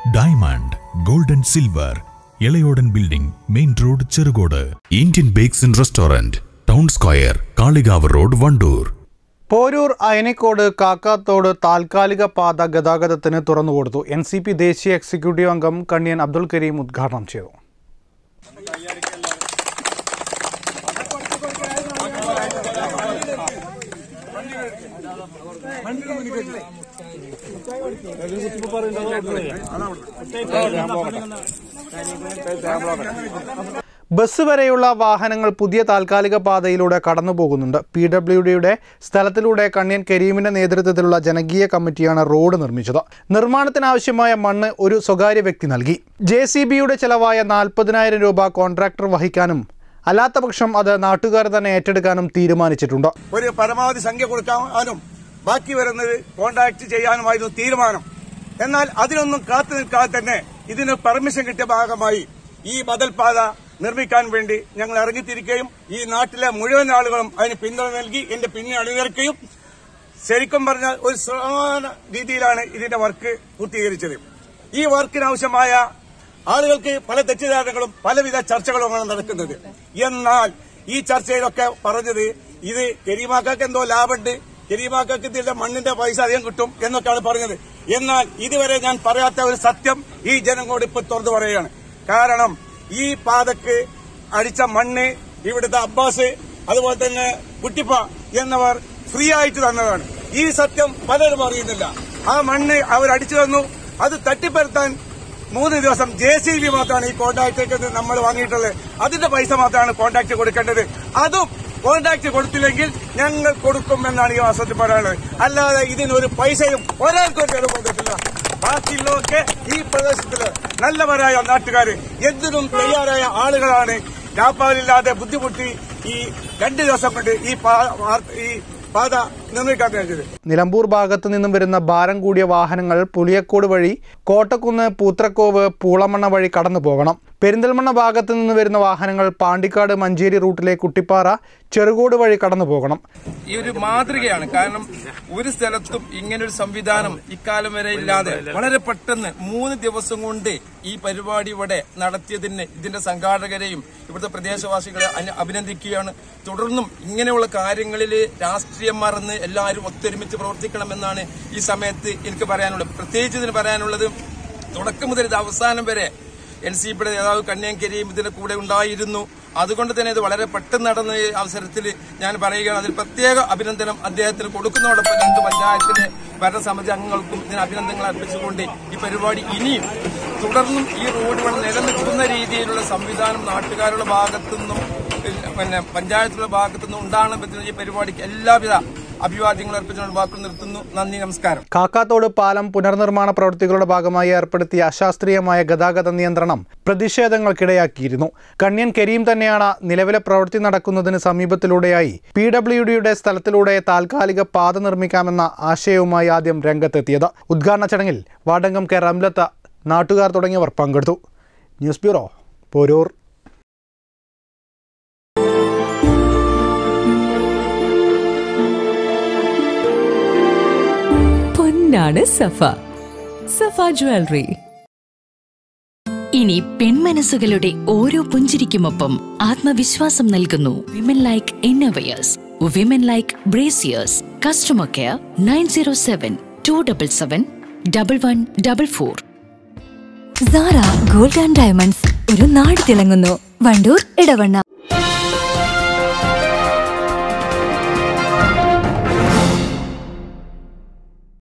diamond gold and silver Elayodan building main road Cherukode Indian bakes and restaurant town square Kalikavu road Wandoor Porur Ayanikode Kakkathode താൽക്കാലിക പാത ഗതാഗതത്തിന് തുറന്നുകൊടുത്തു N C P ദേശീയ executive അംഗം കണ്ണിയൻ അബ്ദുൽ കരീം ഉദ്ഘാടനം ചെയ്തു ബസ് വരെയുള്ള വാഹനങ്ങൾ പുതിയ താൽക്കാലിക പാതയിലൂടെ കടന്നു പോകുന്നുണ്ട് പി ഡബ്ല്യു ഡിയുടെ സ്ഥലത്തിലൂടെ കണ്ണിയൻ കരീമിന്റെ നേതൃത്വത്തിലുള്ള ജനകീയ കമ്മിറ്റിയാണ് റോഡ് നിർമ്മിച്ചത് നിർമ്മാണത്തിനാവശ്യമായ മണ്ണ് ഒരു സ്വകാര്യ വ്യക്തി നൽകി ജെ സി ബിയുടെ ചെലവായ നാൽപ്പതിനായിരം രൂപ കോൺട്രാക്ടർ വഹിക്കാനും അല്ലാത്തപക്ഷം അത് നാട്ടുകാർ തന്നെ ഏറ്റെടുക്കാനും തീരുമാനിച്ചിട്ടുണ്ട് ഒരു പരമാവധി സംഖ്യ കൊടുക്കാനും ബാക്കി വരുന്നത് കോൺടാക്ട് ചെയ്യാനുമായിരുന്നു തീരുമാനം എന്നാൽ അതിനൊന്നും കാത്തു നിൽക്കാതെ തന്നെ ഇതിന് പെർമിഷൻ കിട്ടിയ ഭാഗമായി ഈ ബദൽപാത നിർമ്മിക്കാൻ വേണ്ടി ഞങ്ങൾ ഇറങ്ങിത്തിരിക്കുകയും ഈ നാട്ടിലെ മുഴുവൻ ആളുകളും അതിന് പിന്തുണ നൽകി എന്റെ പിന്നെ അണിനിരക്കുകയും ശരിക്കും പറഞ്ഞാൽ ഒരു സമാന രീതിയിലാണ് ഇതിന്റെ വർക്ക് പൂർത്തീകരിച്ചത് ഈ വർക്കിനാവശ്യമായ ആളുകൾക്ക് പല തെറ്റിദ്ധാരണകളും പലവിധ ചർച്ചകളുമാണ് നടക്കുന്നത് എന്നാൽ ഈ ചർച്ചയിലൊക്കെ പറഞ്ഞത് ഇത് കരീമാക്കാക്ക് എന്തോ ലാഭമുണ്ട് കരീമാക്കാക്ക് ഇതിന്റെ മണ്ണിന്റെ പൈസ അധികം കിട്ടും എന്നൊക്കെയാണ് പറഞ്ഞത് എന്നാൽ ഇതുവരെ ഞാൻ പറയാത്ത ഒരു സത്യം ഈ ജനങ്ങളോട് ഇപ്പൊ തുറന്നു പറയുകയാണ് കാരണം ഈ പാതക്ക് അടിച്ച മണ്ണ് ഇവിടുത്തെ അബ്ബാസ് അതുപോലെ തന്നെ കുട്ടിപ്പ എന്നവർ ഫ്രീ ആയിട്ട് തന്നതാണ് ഈ സത്യം പലരും അറിയുന്നില്ല ആ മണ്ണ് അവർ അടിച്ചു തന്നു അത് തട്ടിപ്പരത്താൻ മൂന്ന് ദിവസം ജെ സി ബി മാത്രമാണ് ഈ കോൺട്രാക്ട് നമ്മൾ വാങ്ങിയിട്ടുള്ളത് അതിന്റെ പൈസ മാത്രമാണ് കോൺട്രാക്ട് കൊടുക്കേണ്ടത് അതും കോൺട്രാക്ട് കൊടുത്തില്ലെങ്കിൽ ഞങ്ങൾ കൊടുക്കുമെന്നാണ് ഈ വാസത്തിൽ പറയാനുള്ളത് അല്ലാതെ ഇതിനൊരു പൈസയും ഒരാൾക്കും ഒരു ചെലവ് കൊടുത്തില്ല ബാക്കിയുള്ളവർക്ക് ഈ പ്രദേശത്തില് നല്ലവരായ നാട്ടുകാര് എന്തിനും തയ്യാറായ ആളുകളാണ് രാപ്പാലില്ലാതെ ബുദ്ധിമുട്ടി ഈ രണ്ട് ദിവസം കൊണ്ട് ഈ പാ- വാർത്ത- ഈ പാത നിർമ്മിക്കാൻ കഴിഞ്ഞത് നിലമ്പൂർ ഭാഗത്തു നിന്നും വരുന്ന ഭാരം കൂടിയ വാഹനങ്ങൾ പുലിയക്കോട് വഴി കോട്ടക്കുന്ന് പൂത്രക്കോവ് പൂളമണ്ണ വഴി കടന്നു പോകണം പെരിന്തൽമണ്ണ ഭാഗത്തു നിന്ന് വരുന്ന വാഹനങ്ങൾ പാണ്ടിക്കാട് മഞ്ചേരി റൂട്ടിലെ കുട്ടിപ്പാറ ചെറുകോട് വഴി കടന്നു പോകണം ഈ ഒരു മാതൃകയാണ് കാരണം ഒരു സ്ഥലത്തും ഇങ്ങനൊരു സംവിധാനം ഇക്കാലം വരെ ഇല്ലാതെ വളരെ പെട്ടെന്ന് മൂന്ന് ദിവസം കൊണ്ട് ഈ പരിപാടി ഇവിടെ നടത്തിയതിന് ഇതിന്റെ സംഘാടകരെയും ഇവിടുത്തെ പ്രദേശവാസികളെ അന- അഭിനന്ദിക്കുകയാണ് തുടർന്നും ഇങ്ങനെയുള്ള കാര്യങ്ങളിൽ രാഷ്ട്രീയം മറന്ന് എല്ലാവരും ഒത്തൊരുമിച്ച് പ്രവർത്തിക്കണമെന്നാണ് ഈ സമയത്ത് എനിക്ക് പറയാനുള്ളത് പ്രത്യേകിച്ച് ഇതിന് പറയാനുള്ളത് തുടക്കം മുതൽ ഇത് അവസാനം വരെ എൽ സി പിയുടെ നേതാവ് കന്യാങ്കരിയും ഇതിന്റെ കൂടെ ഉണ്ടായിരുന്നു അതുകൊണ്ട് തന്നെ ഇത് വളരെ പെട്ടെന്ന് നടന്ന ഈ അവസരത്തിൽ ഞാൻ പറയുകയാണ് അതിൽ പ്രത്യേക അഭിനന്ദനം അദ്ദേഹത്തിന് കൊടുക്കുന്നതോടൊപ്പം രണ്ട് പഞ്ചായത്തിലെ ഭരണസമിതി അംഗങ്ങൾക്കും ഇതിന് അഭിനന്ദനങ്ങൾ അർപ്പിച്ചുകൊണ്ട് ഈ പരിപാടി ഇനിയും തുടർന്നും ഈ റോഡ് വഴി നിലനിൽക്കുന്ന രീതിയിലുള്ള സംവിധാനം നാട്ടുകാരുടെ ഭാഗത്തുനിന്നും പിന്നെ പഞ്ചായത്തുകളുടെ ഭാഗത്തുനിന്നും ഉണ്ടാകണമെന്ന് ഈ പരിപാടിക്ക് എല്ലാവിധ അഭിവാദ്യങ്ങൾ അർപ്പിച്ചുകൊണ്ട് വാക്കുകൾ നിർത്തുന്നു നന്ദി നമസ്കാരം കാക്കാത്തോട് പാലം പുനർനിർമ്മാണ പ്രവൃത്തികളുടെ ഭാഗമായി ഏർപ്പെടുത്തിയ അശാസ്ത്രീയമായ ഗതാഗത നിയന്ത്രണം പ്രതിഷേധങ്ങൾക്കിടയാക്കിയിരുന്നു കണ്യൻ കരീം തന്നെയാണ് നിലവിലെ പ്രവൃത്തി നടക്കുന്നതിന് സമീപത്തിലൂടെയായി പി ഡബ്ല്യു ഡിയുടെ സ്ഥലത്തിലൂടെ താൽക്കാലിക പാത നിർമ്മിക്കാമെന്ന ആശയവുമായി ആദ്യം രംഗത്തെത്തിയത് ഉദ്ഘാടന ചടങ്ങിൽ വാർഡംഗം കെ റംലത്ത നാട്ടുകാർ തുടങ്ങിയവർ പങ്കെടുത്തു ന്യൂസ് ബ്യൂറോ പോരൂർ പൊന്നാണ് സഫ സഫ ജ്വല്ലറി ഇനി പെൺമനസ്സുകളുടെ ഓരോ പുഞ്ചിരിക്കുമൊപ്പം ആത്മവിശ്വാസം നൽകുന്നു women like innovators women like braziers customer care nine zero seven two double seven double one double four Sara gold and diamonds ഒരു നാട് തിളങ്ങുന്നു വണ്ടൂർ ഇടവണ്ണ